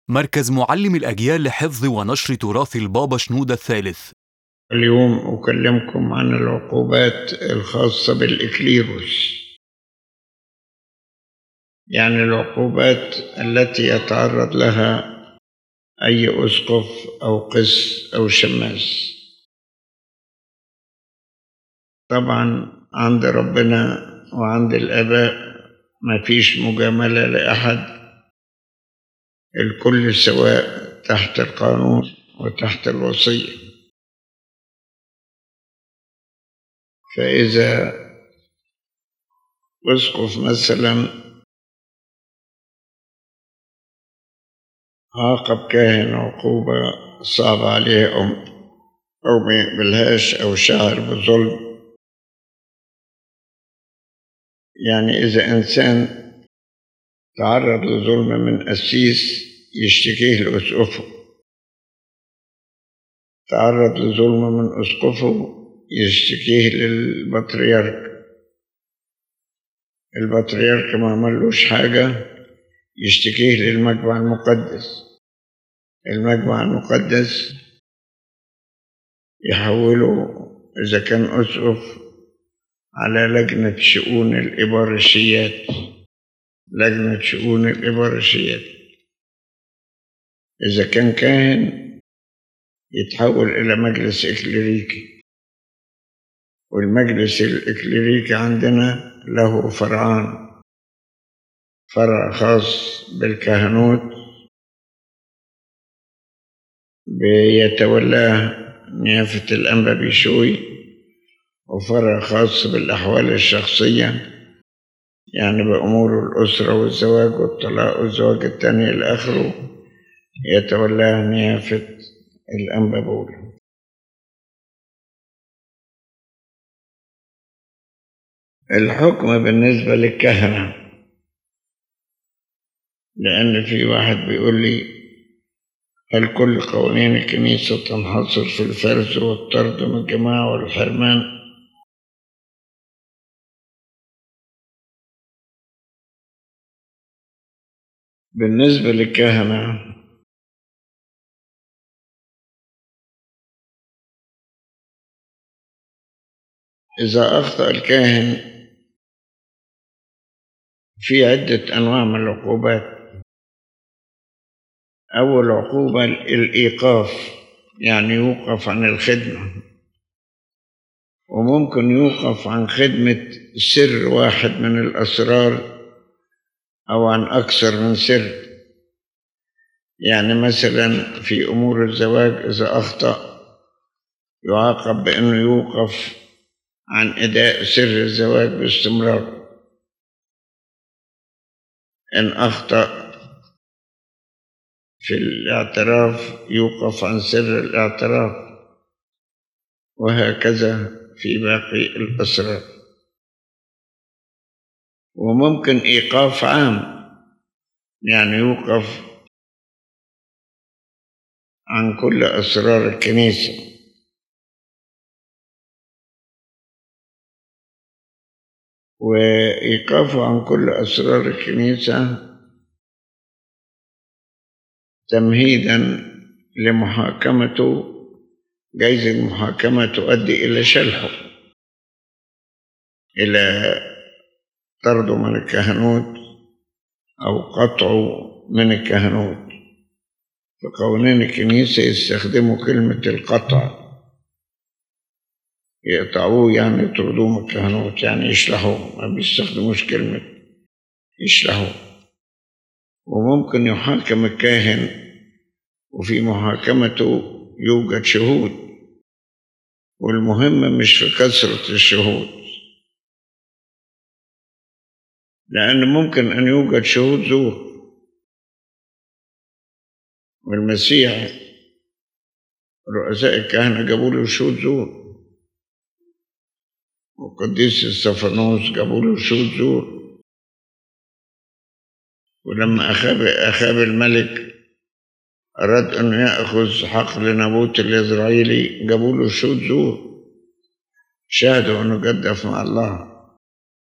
مركز معلم الأجيال لحفظ ونشر تراث البابا شنودة الثالث اليوم أكلمكم عن العقوبات الخاصة بالإكليروس يعني العقوبات التي يتعرض لها أي أسقف أو قس أو شماس طبعا عند ربنا وعند الآباء ما فيش مجاملة لأحد الكل سواء تحت القانون وتحت الوصية فإذا أسقف مثلا عاقب كاهن عقوبة صعبة عليه أو أو ما يقبلهاش أو شعر بظلم يعني إذا إنسان تعرض لظلم من قسيس يشتكيه لأسقفه تعرض لظلم من أسقفه يشتكيه للبطريرك البطريرك ما عملوش حاجة يشتكيه للمجمع المقدس المجمع المقدس يحوله إذا كان أسقف على لجنة شؤون الإبارشيات لجنة شؤون الإبارشيات إذا كان كاهن يتحول إلى مجلس إكليريكي والمجلس الإكليريكي عندنا له فرعان فرع خاص بالكهنوت بيتولاه نيافة الأنبا بيشوي وفرع خاص بالأحوال الشخصية يعني بأمور الأسرة والزواج والطلاق والزواج التاني إلى آخره يتولاه نيافة الأنبا بولا الحكم بالنسبة للكهنة لأن في واحد بيقول لي هل كل قوانين الكنيسة تنحصر في الفرز والطرد من الجماعة والحرمان بالنسبة للكهنة إذا أخطأ الكاهن في عدة أنواع من العقوبات أول عقوبة الإيقاف يعني يوقف عن الخدمة وممكن يوقف عن خدمة سر واحد من الأسرار أو عن أكثر من سر يعني مثلا في أمور الزواج إذا أخطأ يعاقب بأنه يوقف عن أداء سر الزواج باستمرار إن أخطأ في الاعتراف يوقف عن سر الاعتراف وهكذا في باقي الأسرار وممكن إيقاف عام يعني يوقف عن كل أسرار الكنيسة وإيقافه عن كل أسرار الكنيسة تمهيدا لمحاكمته جايز المحاكمة تؤدي إلى شلحه إلى طرده من الكهنوت أو قطعه من الكهنوت فقوانين الكنيسة يستخدموا كلمة القطع يقطعوه يعني يطردوه من الكهنوت يعني يشلحوه ما بيستخدموش كلمة يشلحوه وممكن يحاكم الكاهن وفي محاكمته يوجد شهود والمهم مش في كثرة الشهود لأن ممكن أن يوجد شهود زور والمسيح رؤساء الكهنة جابوا له شهود زور وقديس استفانوس جابوا له شهود زور ولما أخاب أخاب الملك أراد أن يأخذ حقل نابوت الإسرائيلي جابوا له شهود زور شاهدوا أنه جدف مع الله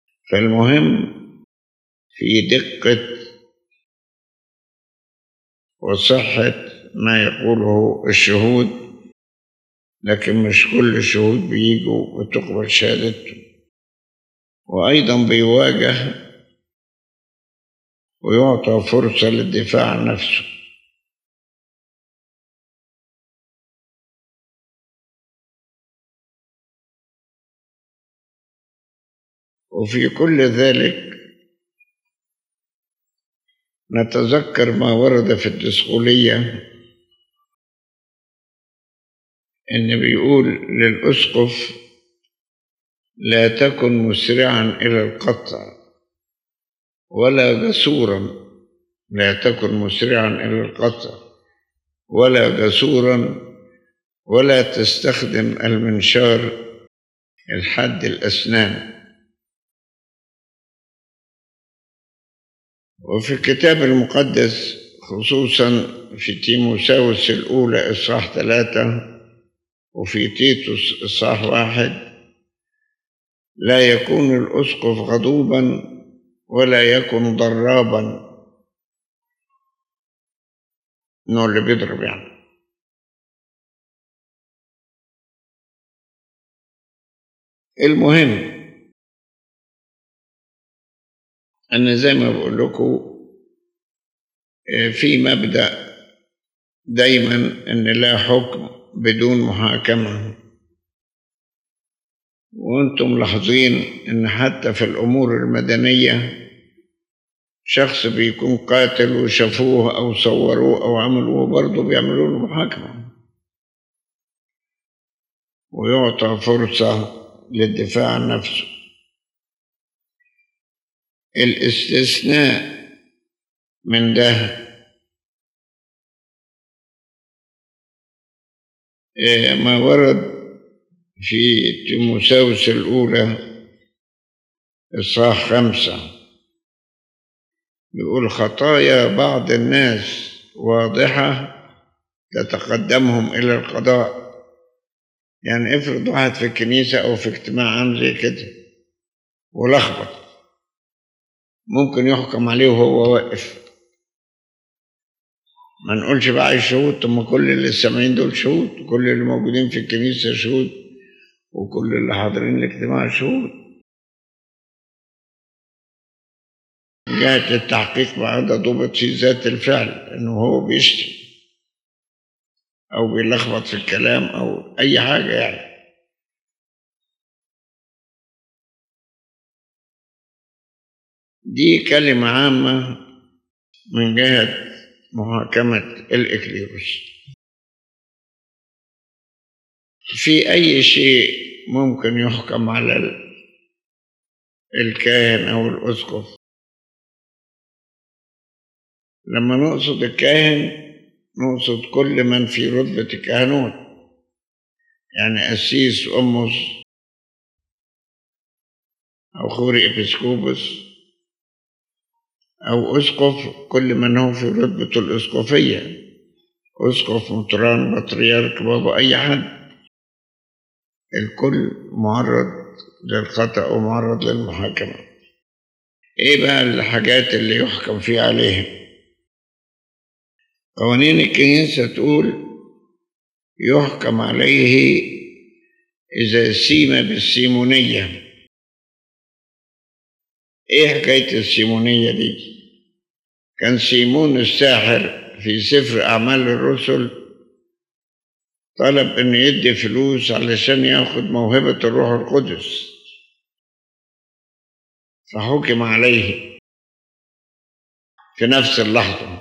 فالمهم في دقة وصحة ما يقوله الشهود لكن مش كل الشهود بيجوا وتقبل شهادته وأيضا بيواجه ويعطى فرصة للدفاع عن نفسه وفي كل ذلك نتذكر ما ورد في الدسقولية إن بيقول للأسقف لا تكن مسرعا إلى القطع ولا جسورا لا تكن مسرعا إلى القطع ولا جسورا ولا تستخدم المنشار الحد الأسنان وفي الكتاب المقدس خصوصا في تيموساوس الأولى إصحاح ثلاثة وفي تيتوس إصحاح واحد لا يكون الأسقف غضوبا ولا يكن ضرابا إنه اللي بيضرب يعني المهم أنا زي ما بقول لكم في مبدأ دايما أن لا حكم بدون محاكمة وأنتم ملاحظين أن حتى في الأمور المدنية شخص بيكون قاتل وشافوه أو صوروه أو عملوه برضه بيعملوا له محاكمة ويعطى فرصة للدفاع عن نفسه الاستثناء من ده ما ورد في تيموساوس الأولى إصحاح خمسة بيقول خطايا بعض الناس واضحة تتقدمهم إلى القضاء يعني افرض واحد في الكنيسة أو في اجتماع عام زي كده ولخبط ممكن يحكم عليه وهو واقف ما نقولش بقى الشهود طب كل اللي سامعين دول شهود كل اللي موجودين في الكنيسة شهود وكل اللي حاضرين الاجتماع شهود جهة التحقيق بقى ده ضبط في ذات الفعل انه هو بيشتم او بيلخبط في الكلام او اي حاجة يعني دي كلمة عامة من جهة محاكمة الإكليروس في أي شيء ممكن يحكم على الكاهن أو الأسقف لما نقصد الكاهن نقصد كل من في رتبة الكهنوت يعني أسيس أمس أو خوري إبسكوبس أو أسقف كل من هو في رتبة الأسقفية أسقف مطران بطريرك بابا أي حد الكل معرض للخطأ ومعرض للمحاكمة إيه بقى الحاجات اللي يحكم فيها عليهم قوانين الكنيسة تقول يحكم عليه إذا سيم بالسيمونية إيه حكاية السيمونية دي؟ كان سيمون الساحر في سفر أعمال الرسل طلب إنه يدي فلوس علشان ياخد موهبة الروح القدس فحكم عليه في نفس اللحظة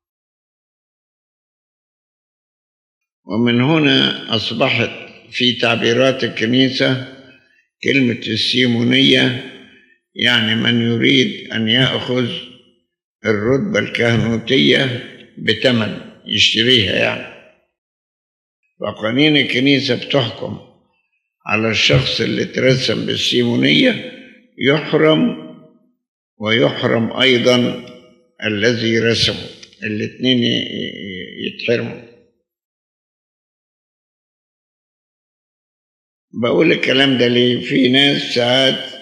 ومن هنا أصبحت في تعبيرات الكنيسة كلمة السيمونية يعني من يريد أن يأخذ الرتبة الكهنوتية بثمن يشتريها يعني فقوانين الكنيسة بتحكم على الشخص اللي ترسم بالسيمونية يحرم ويحرم أيضا الذي رسمه الاثنين يتحرموا بقول الكلام ده ليه في ناس ساعات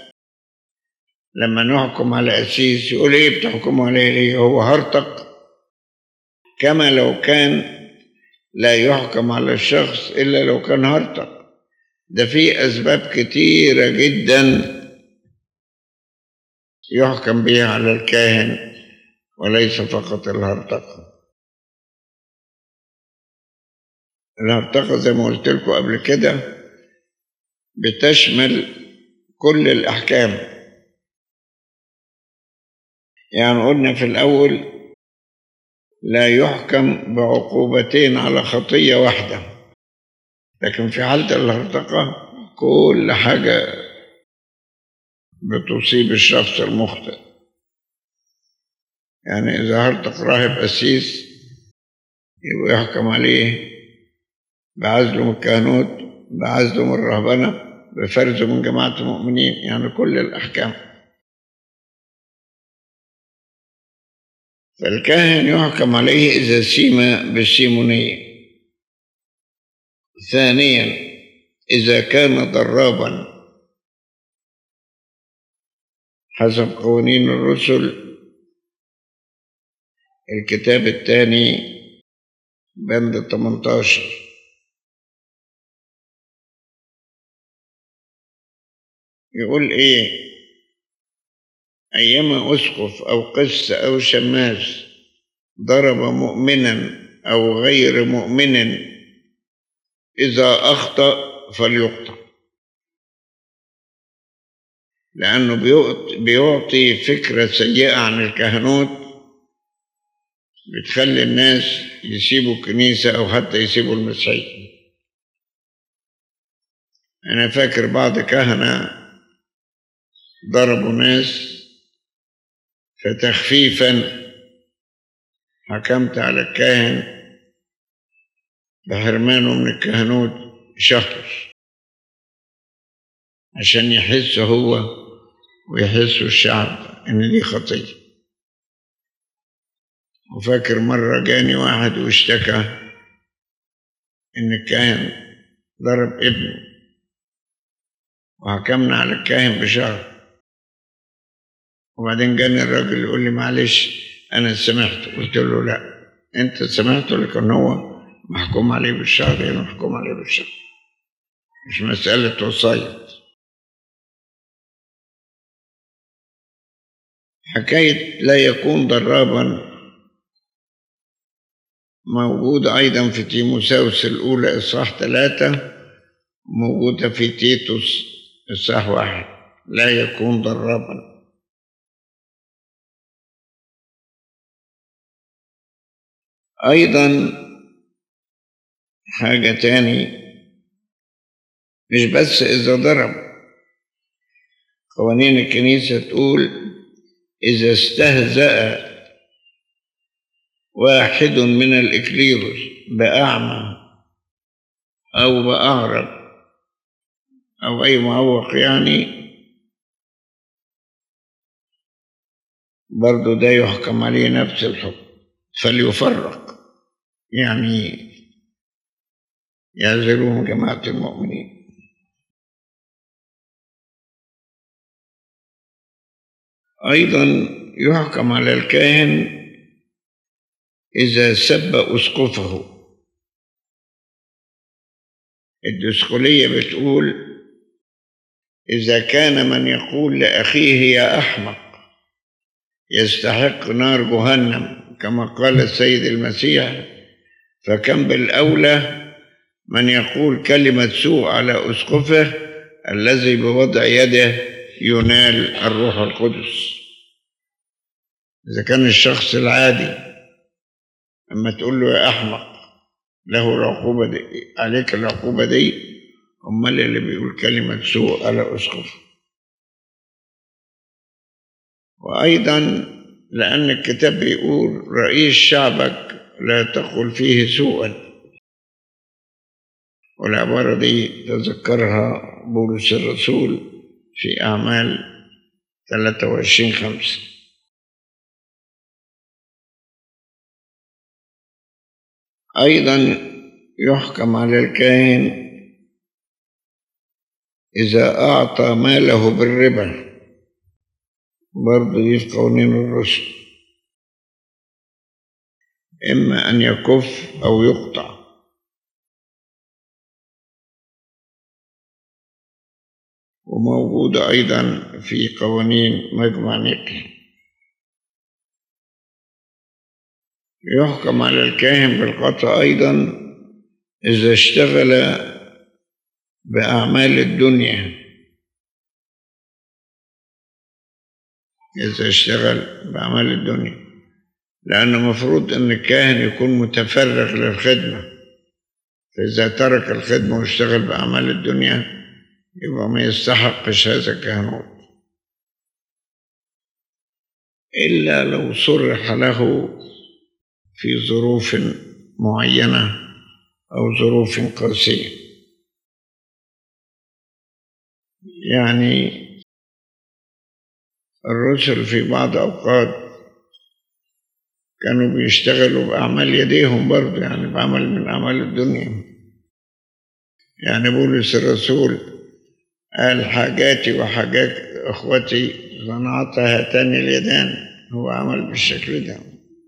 لما نحكم على أسيس يقول إيه بتحكموا عليه ليه هو هرطق كما لو كان لا يحكم على الشخص إلا لو كان هرطق ده في أسباب كتيرة جدا يحكم بها على الكاهن وليس فقط الهرطقة الهرطقة زي ما قلت لكم قبل كده بتشمل كل الأحكام يعني قلنا في الأول لا يحكم بعقوبتين على خطية واحدة لكن في حالة الهرطقة كل حاجة بتصيب الشخص المخطئ يعني إذا هرطق راهب قسيس يبقى يحكم عليه بعزله من الكهنوت بعزله من الرهبنة بفرزه من جماعة المؤمنين يعني كل الأحكام فالكاهن يحكم عليه إذا سيم بالسيمونية ثانيا إذا كان ضرابا حسب قوانين الرسل الكتاب الثاني بند 18 يقول ايه ايما اسقف او قس او شماس ضرب مؤمنا او غير مؤمن اذا اخطا فليقطع لانه بيعطي فكره سيئه عن الكهنوت بتخلي الناس يسيبوا الكنيسه او حتى يسيبوا المسيحيه انا فاكر بعض كهنه ضربوا ناس فتخفيفا حكمت على الكاهن بحرمانه من الكهنوت شهر عشان يحس هو ويحس الشعب ان دي خطيه وفاكر مرة جاني واحد واشتكى إن الكاهن ضرب ابنه وحكمنا على الكاهن بشهر وبعدين جاني الراجل يقول لي معلش أنا سمعت قلت له لا أنت سمعت لكن هو محكوم عليه بالشهر يعني محكوم عليه بالشهر مش مسألة وصاية حكاية لا يكون ضرابا موجودة أيضا في تيموساوس الأولى إصحاح ثلاثة موجودة في تيتوس إصحاح واحد لا يكون ضرابا أيضا حاجة تاني مش بس إذا ضرب قوانين الكنيسة تقول إذا استهزأ واحد من الإكليروس بأعمى أو بأعرج أو أي معوق يعني برضو ده يحكم عليه نفس الحكم فليفرق يعني يعزلوهم جماعة المؤمنين أيضا يحكم على الكاهن إذا سب أسقفه الدسقلية بتقول إذا كان من يقول لأخيه يا أحمق يستحق نار جهنم كما قال السيد المسيح فكم بالأولى من يقول كلمة سوء على أسقفه الذي بوضع يده ينال الروح القدس إذا كان الشخص العادي لما تقول له يا أحمق له العقوبة دي عليك العقوبة دي أمال اللي بيقول كلمة سوء على أسقف وأيضا لأن الكتاب بيقول رئيس شعبك لا تقل فيه سوءا والعبارة دي تذكرها بولس الرسول في أعمال 23 خمسة أيضا يحكم على الكاهن إذا أعطى ماله بالربا برضه دي في قوانين الرسل إما أن يكف أو يقطع وموجودة أيضا في قوانين مجمع نيكل يحكم على الكاهن بالقطع أيضا إذا اشتغل بأعمال الدنيا إذا اشتغل بأعمال الدنيا لأنه مفروض أن الكاهن يكون متفرغ للخدمة فإذا ترك الخدمة واشتغل بأعمال الدنيا يبقى ما يستحقش هذا الكهنوت إلا لو صرح له في ظروف معينة أو ظروف قاسية يعني الرسل في بعض أوقات كانوا بيشتغلوا بأعمال يديهم برضه يعني بعمل من أعمال الدنيا يعني بولس الرسول قال حاجاتي وحاجات أخوتي صنعت هاتان اليدان هو عمل بالشكل ده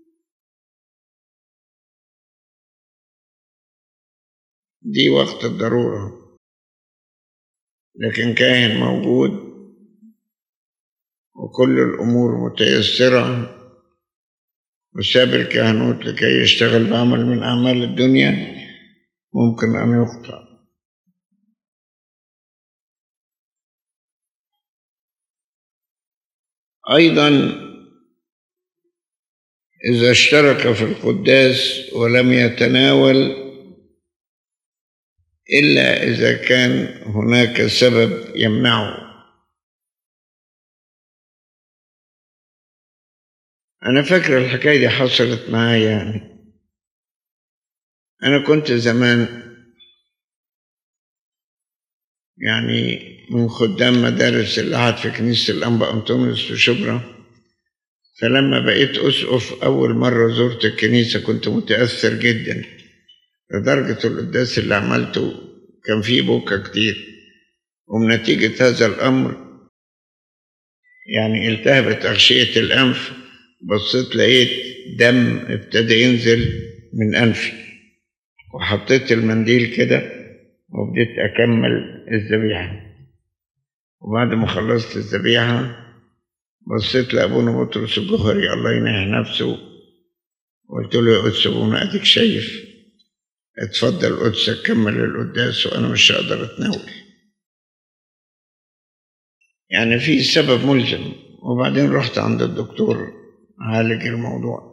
دي وقت الضرورة لكن كاهن موجود وكل الأمور متيسرة وساب الكهنوت لكي يشتغل بعمل من أعمال الدنيا ممكن أن يقطع أيضا إذا اشترك في القداس ولم يتناول إلا إذا كان هناك سبب يمنعه أنا فاكر الحكاية دي حصلت معايا يعني أنا كنت زمان يعني من خدام مدارس اللي قعد في كنيسة الأنبا أنطونيوس في شبرا فلما بقيت أسقف أول مرة زرت الكنيسة كنت متأثر جدا لدرجة القداس اللي عملته كان فيه بكا كتير ومن نتيجة هذا الأمر يعني التهبت أغشية الأنف بصيت لقيت دم ابتدى ينزل من أنفي وحطيت المنديل كده وبديت أكمل الذبيحة وبعد ما خلصت الذبيحة بصيت لأبونا بطرس الجوهري الله ينهي نفسه قلت له يا قدس أبونا أديك شايف اتفضل قدسك كمل القداس وأنا مش هقدر أتناول يعني في سبب ملزم وبعدين رحت عند الدكتور عالج الموضوع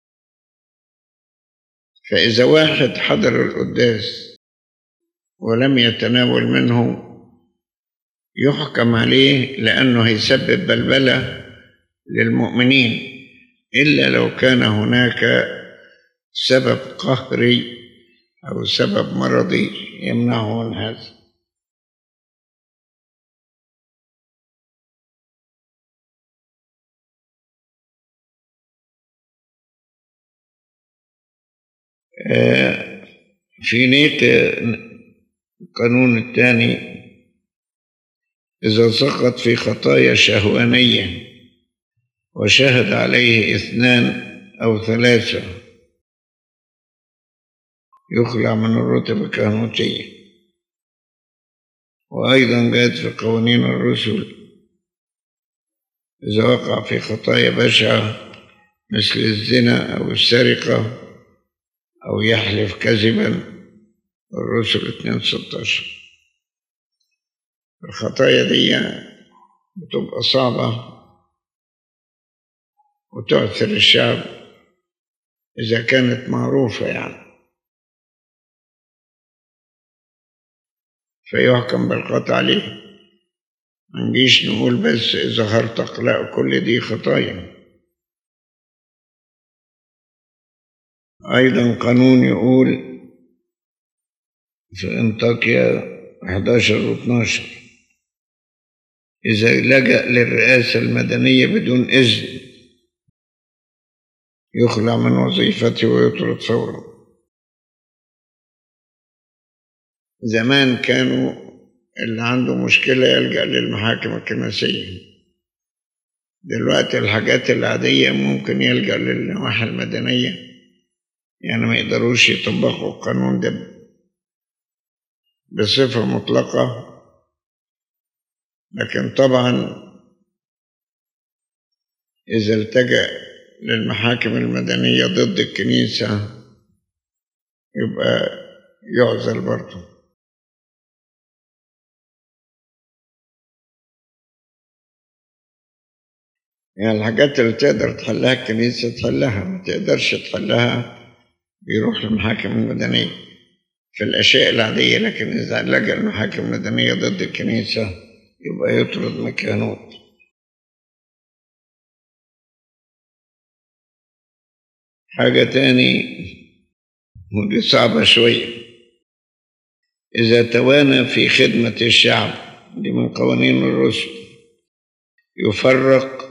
فإذا واحد حضر القداس ولم يتناول منه يحكم عليه لأنه هيسبب بلبلة للمؤمنين إلا لو كان هناك سبب قهري أو سبب مرضي يمنعه من هذا في نيت القانون الثاني إذا سقط في خطايا شهوانية وشهد عليه اثنان أو ثلاثة يخلع من الرتب الكهنوتية وأيضا جاءت في قوانين الرسل إذا وقع في خطايا بشعة مثل الزنا أو السرقة أو يحلف كذبا الرسل 2 16 الخطايا دي بتبقى صعبة وتؤثر الشعب إذا كانت معروفة يعني فيحكم بالقطع عليه ما نجيش نقول بس إذا هرتق لا كل دي خطايا أيضا قانون يقول في انطاكيا 11 و 12 إذا لجأ للرئاسة المدنية بدون إذن يخلع من وظيفته ويطرد فورا زمان كانوا اللي عنده مشكلة يلجأ للمحاكم الكنسية دلوقتي الحاجات العادية ممكن يلجأ للنواحي المدنية يعني ما يقدروش يطبقوا القانون ده بصفة مطلقة لكن طبعا إذا التجأ للمحاكم المدنية ضد الكنيسة يبقى يعزل برضه يعني الحاجات اللي تقدر تحلها الكنيسة تحلها ما تقدرش تحلها بيروح للمحاكم المدنية في الأشياء العادية لكن إذا لجأ المحاكم المدنية ضد الكنيسة يبقى يطرد من الكهنوت حاجة تاني ودي صعبة شوية إذا توانى في خدمة الشعب دي من قوانين الرسل يفرق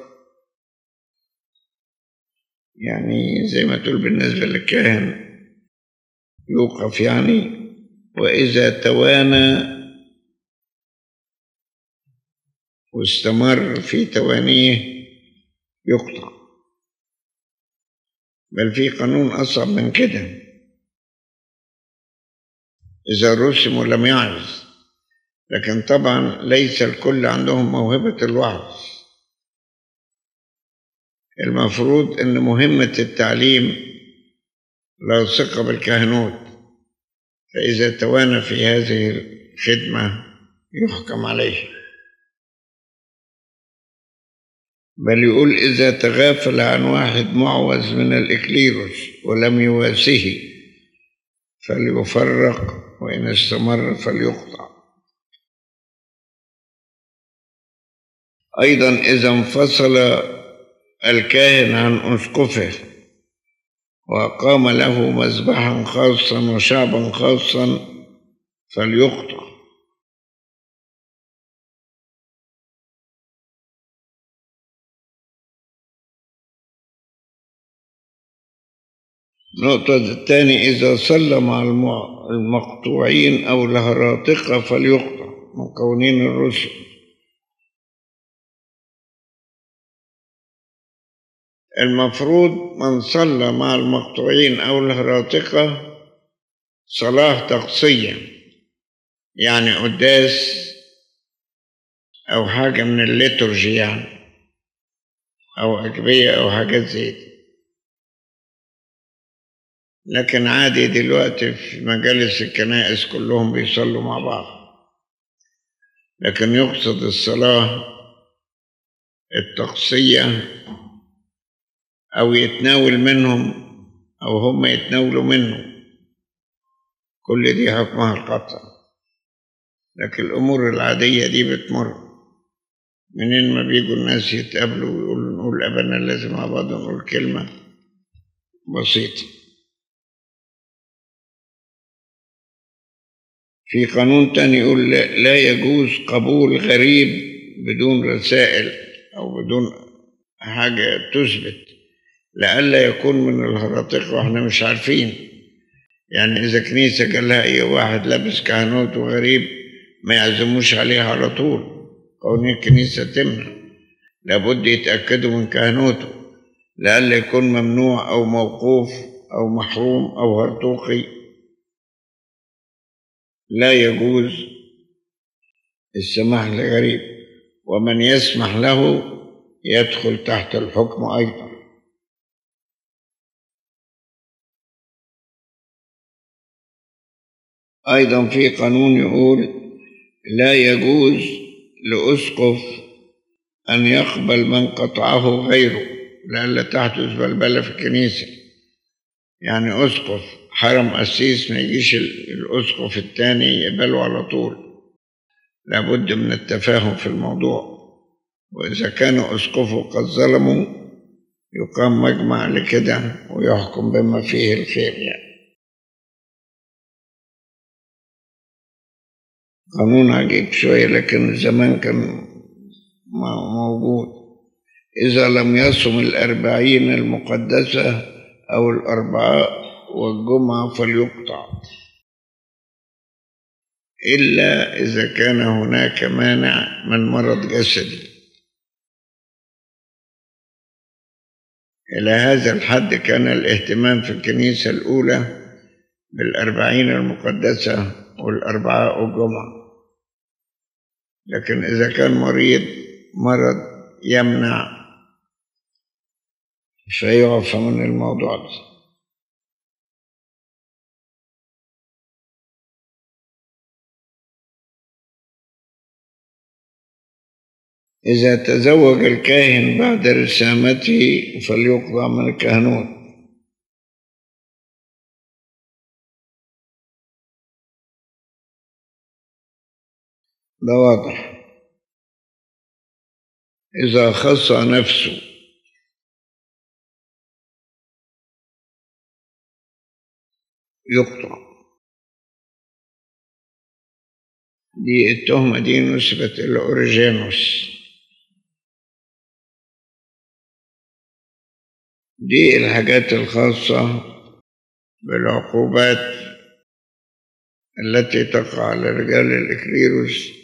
يعني زي ما تقول بالنسبة للكاهن يوقف يعني وإذا توانى واستمر في توانيه يقطع بل في قانون أصعب من كده إذا رسم ولم يعظ لكن طبعا ليس الكل عندهم موهبة الوعظ المفروض أن مهمة التعليم لاصقة بالكهنوت فإذا توانى في هذه الخدمة يحكم عليه بل يقول إذا تغافل عن واحد معوز من الإكليروس ولم يواسه فليفرق وإن استمر فليقطع أيضا إذا انفصل الكاهن عن أسقفه وأقام له مذبحا خاصا وشعبا خاصا فليقطع النقطة الثانية إذا صلى مع المقطوعين أو الهراطقة فليقطع من قوانين الرسل المفروض من صلى مع المقطوعين أو الهراطقة صلاة تقصية يعني قداس أو حاجة من الليتورجي يعني أو أجبية أو حاجات زي دي لكن عادي دلوقتي في مجالس الكنائس كلهم بيصلوا مع بعض لكن يقصد الصلاة التقصية أو يتناول منهم أو هم يتناولوا منه كل دي حكمها القطع لكن الأمور العادية دي بتمر منين ما بيجوا الناس يتقابلوا ويقولوا نقول أبنا لازم مع بعض نقول كلمة بسيطة في قانون تاني يقول لا يجوز قبول غريب بدون رسائل أو بدون حاجة تثبت لئلا يكون من الهراطقة واحنا مش عارفين يعني إذا كنيسة قال لها أي واحد لابس كهنوت وغريب ما يعزموش عليه على طول قوانين الكنيسة تمنع لابد يتأكدوا من كهنوته لئلا يكون ممنوع أو موقوف أو محروم أو هرطوقي لا يجوز السماح لغريب ومن يسمح له يدخل تحت الحكم أيضا أيضا في قانون يقول لا يجوز لأسقف أن يقبل من قطعه غيره لئلا تحدث بلبلة في الكنيسة يعني أسقف حرم قسيس ما يجيش الأسقف الثاني يقبله على طول لابد من التفاهم في الموضوع وإذا كانوا أسقفه قد ظلموا يقام مجمع لكده ويحكم بما فيه الخير يعني قانون عجيب شوية لكن زمان كان موجود إذا لم يصم الأربعين المقدسة أو الأربعاء والجمعة فليقطع إلا إذا كان هناك مانع من مرض جسدي إلى هذا الحد كان الاهتمام في الكنيسة الأولى بالأربعين المقدسة والأربعاء والجمعة لكن إذا كان مريض مرض يمنع فيعفى من الموضوع ده إذا تزوج الكاهن بعد رسامته فليقضى من الكهنوت ده واضح إذا خص نفسه يقطع دي التهمة دي نسبت إلى أوريجينوس دي الحاجات الخاصة بالعقوبات التي تقع على رجال الإكليروس